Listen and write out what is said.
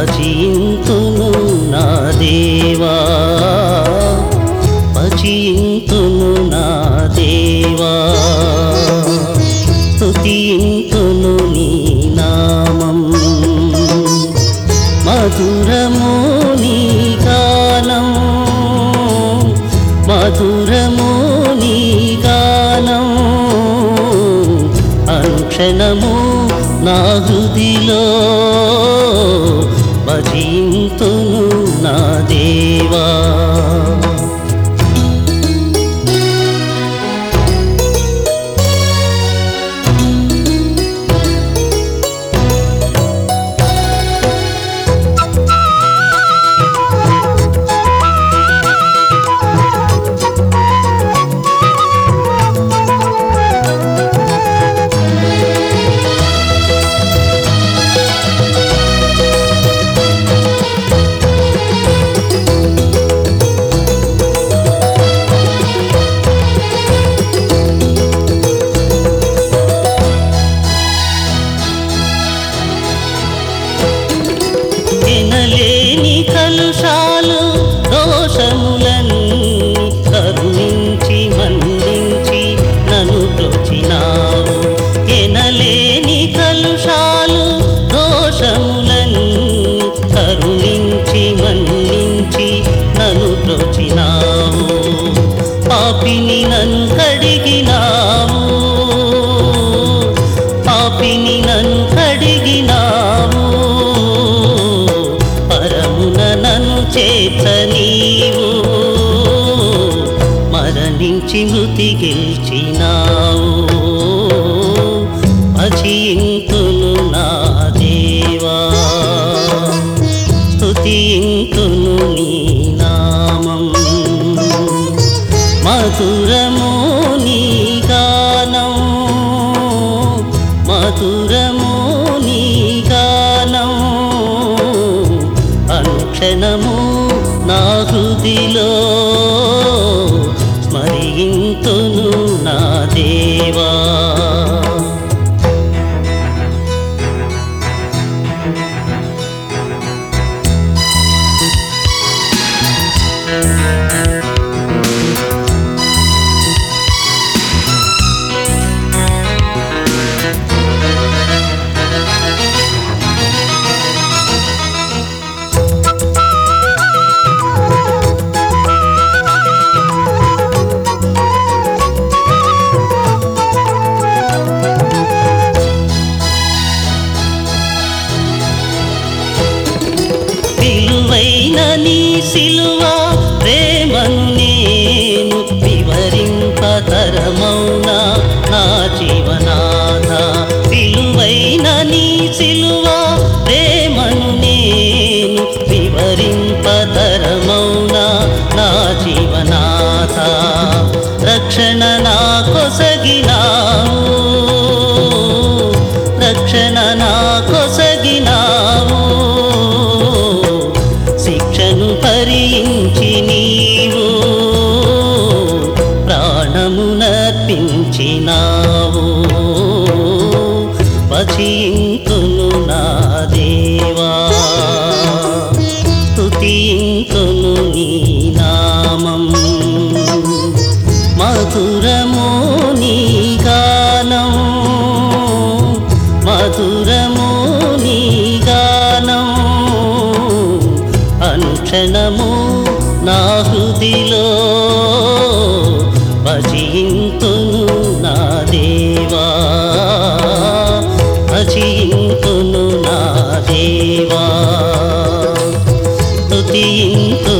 భజింతును నా దేవా భజింతును నా దేవా స్తుతింతును నీ నామం మధురము నీ గానం మధురము నీ గానం అనుక్షణము నా హృదిలో భజింతును నా దేవా ఎనలేని కలుషాలు దోషములన్నీ కరుణించి మన్నించి నన్ను బ్రోచినావు ఎనలేని కలుషాలు దోషములన్నీ కరుణించి మన్నించి నన్ను బ్రోచినావు పాపిని నన్ను కడిగినావు పాపిని నన్ను కడిగినావు పరమున నన్ను చేత నీవు మరణించి మృతి గెలిచినావు భజింతును నా దేవా స్తుతింతును నీ నామం మధురము నీ గానం మధురము నీ గానం అనుక్షణము నా హృదిలో స్మరింతును నా దేవా విలువైన నీ సిలువ ప్రేమను నేను వివరింపతరమౌనా నా జీవనాథ విలువైన నీ సిలువ ప్రేమను నేను వివరింపతరమౌనా నా జీవనాథ రక్షణ నా కొసగినావు రక్షణ నా కొసగినావు శిక్షను భరించి నీవు ప్రాణమునర్పించినావు భజింతును నా దేవా స్తుతింతును నీ నామం మధురము నీ గానం మధురము నీ గానం అనుక్షణము నా హృదిలో భజింతును నా దేవా భజింతును నా దేవా స్తుతింతును